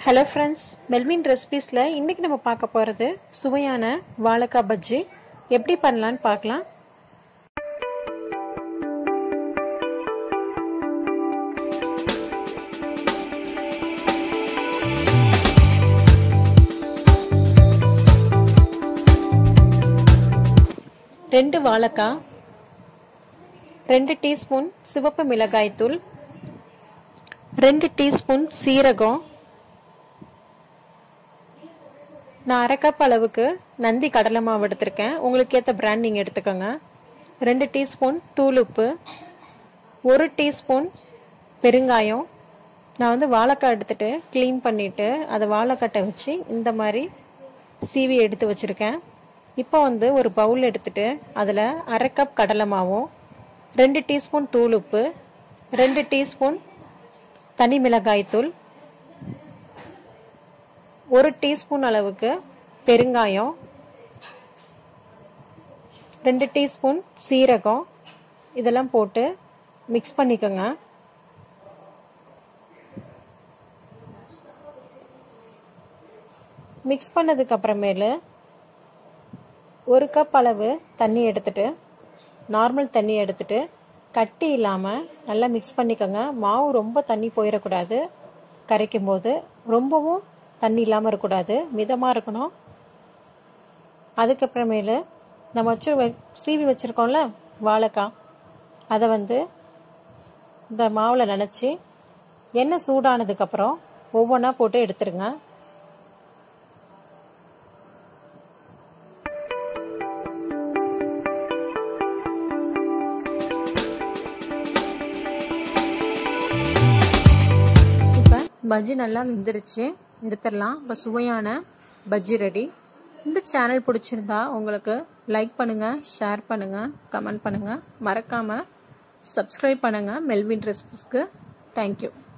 hello friends Melvin ரெசிபீஸில் இன்றைக்கி நம்ம பார்க்க போகிறது சுவையான வாழைக்காய் பஜ்ஜி எப்படி பண்ணலான்னு பார்க்கலாம் ரெண்டு வாழைக்காய் ரெண்டு டீஸ்பூன் சிவப்பு மிளகாய்த்தூள் ரெண்டு டீஸ்பூன் சீரகம் நான் அரை கப் அளவுக்கு நந்தி கடலை மாவு எடுத்திருக்கேன் உங்களுக்கு ஏற்ற பிராண்ட் நீங்கள் எடுத்துக்கோங்க ரெண்டு டீஸ்பூன் தூள் உப்பு ஒரு டீஸ்பூன் பெருங்காயம் நான் வந்து வாழைக்காய் எடுத்துகிட்டு க்ளீன் பண்ணிவிட்டு அதை வாழைக்கட்டை வச்சு இந்த மாதிரி சீவி எடுத்து வச்சுருக்கேன் இப்போ வந்து ஒரு பவுல் எடுத்துகிட்டு அதில் அரை கப் கடலை மாவும் ரெண்டு டீஸ்பூன் தூள் உப்பு ரெண்டு டீஸ்பூன் தனி மிளகாய்த்தூள் ஒரு டீஸ்பூன் அளவுக்கு பெருங்காயம் ரெண்டு டீஸ்பூன் சீரகம் இதெல்லாம் போட்டு மிக்ஸ் பண்ணிக்கோங்க மிக்ஸ் பண்ணதுக்கு அப்புறமேலு ஒரு கப் அளவு தண்ணி எடுத்துட்டு நார்மல் தண்ணி எடுத்துட்டு கட்டி இல்லாமல் நல்லா மிக்ஸ் பண்ணிக்கோங்க மாவு ரொம்ப தண்ணி போயிடக்கூடாது கரைக்கும் போது ரொம்பவும் தண்ணி இல்லாமல் இருக்கக்கூடாது மிதமாக இருக்கணும் அதுக்கப்புறமேலு நம்ம வச்சு சீவி வச்சுருக்கோம்ல வாழைக்காய் அதை வந்து இந்த மாவில் நினச்சி எண்ணெய் சூடானதுக்கப்புறம் ஒவ்வொன்றா போட்டு எடுத்துருங்க இப்போ பஜ்ஜி நல்லா வெந்துருச்சு எடுத்துடலாம் இப்போ சுவையான பஜ்ஜி ரெடி இந்த சேனல் பிடிச்சிருந்தா உங்களுக்கு லைக் பண்ணுங்கள் ஷேர் பண்ணுங்கள் கமெண்ட் பண்ணுங்கள் மறக்காமல் சப்ஸ்கிரைப் பண்ணுங்கள் மெல்வின் ரெசிபிஸ்க்கு தேங்க்யூ